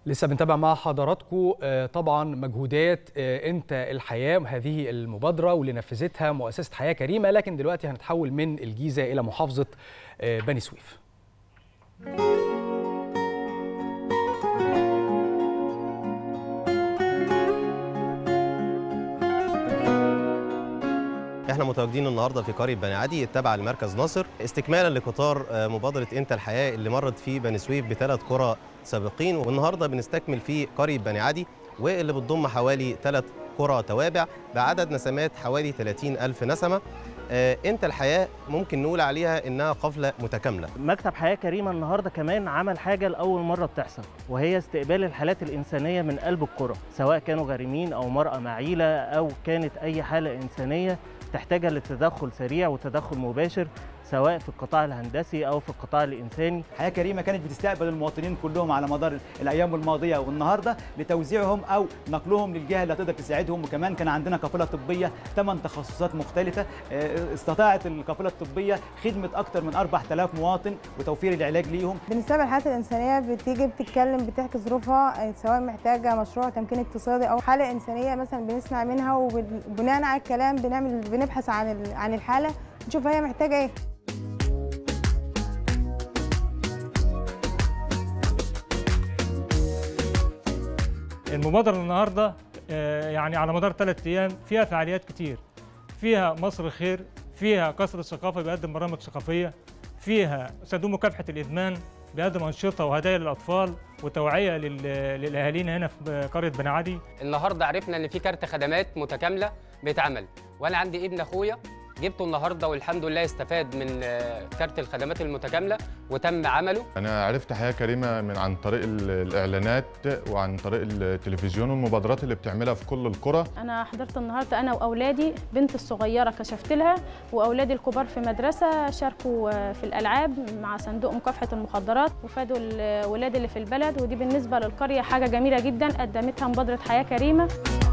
لسه بنتابع مع حضراتكم طبعا مجهودات انت الحياه هذه المبادره واللي نفذتها مؤسسه حياه كريمه لكن دلوقتي هنتحول من الجيزه الى محافظه بني سويف. احنا متواجدين النهارده في قريه بني عدي التابعه لمركز ناصر استكمالا لقطار مبادره انت الحياه اللي مرت في بني سويف بثلاث قرى سابقين والنهارده بنستكمل في قريه بني عدي واللي بتضم حوالي ثلاث قرى توابع بعدد نسمات حوالي 30 ألف نسمة آه انت الحياة ممكن نقول عليها انها قفلة متكاملة مكتب حياة كريمة النهاردة كمان عمل حاجة لأول مرة بتحصل وهي استقبال الحالات الإنسانية من قلب القرى سواء كانوا غارمين أو مرأة معيلة أو كانت أي حالة إنسانية تحتاج لتدخل سريع وتدخل مباشر سواء في القطاع الهندسي او في القطاع الانساني حياه كريمه كانت بتستقبل المواطنين كلهم على مدار الايام الماضيه والنهارده لتوزيعهم او نقلهم للجهه اللي هتقدر تساعدهم وكمان كان عندنا قافله طبيه ثمان تخصصات مختلفه استطاعت القافله الطبيه خدمه اكثر من 4000 مواطن وتوفير العلاج ليهم بالنسبه للحالات الانسانيه بتيجي بتتكلم بتحكي ظروفها سواء محتاجه مشروع تمكين اقتصادي او حاله انسانيه مثلا بنسمع منها وبناء على الكلام بنعمل بنبحث عن عن الحاله نشوف هي محتاجه ايه المبادرة النهاردة يعني على مدار ثلاث أيام فيها فعاليات كتير فيها مصر خير فيها قصر الثقافة بيقدم برامج ثقافية فيها صندوق مكافحة الإدمان بيقدم أنشطة وهدايا للأطفال وتوعية للأهالينا هنا في قرية بني عدي النهاردة عرفنا إن في كارت خدمات متكاملة بيتعمل وأنا عندي ابن أخويا جبته النهارده والحمد لله استفاد من كارت الخدمات المتكامله وتم عمله انا عرفت حياه كريمه من عن طريق الاعلانات وعن طريق التلفزيون والمبادرات اللي بتعملها في كل القرى انا حضرت النهارده انا واولادي بنت الصغيره كشفت لها واولادي الكبار في مدرسه شاركوا في الالعاب مع صندوق مكافحه المخدرات وفادوا الولاد اللي في البلد ودي بالنسبه للقريه حاجه جميله جدا قدمتها مبادره حياه كريمه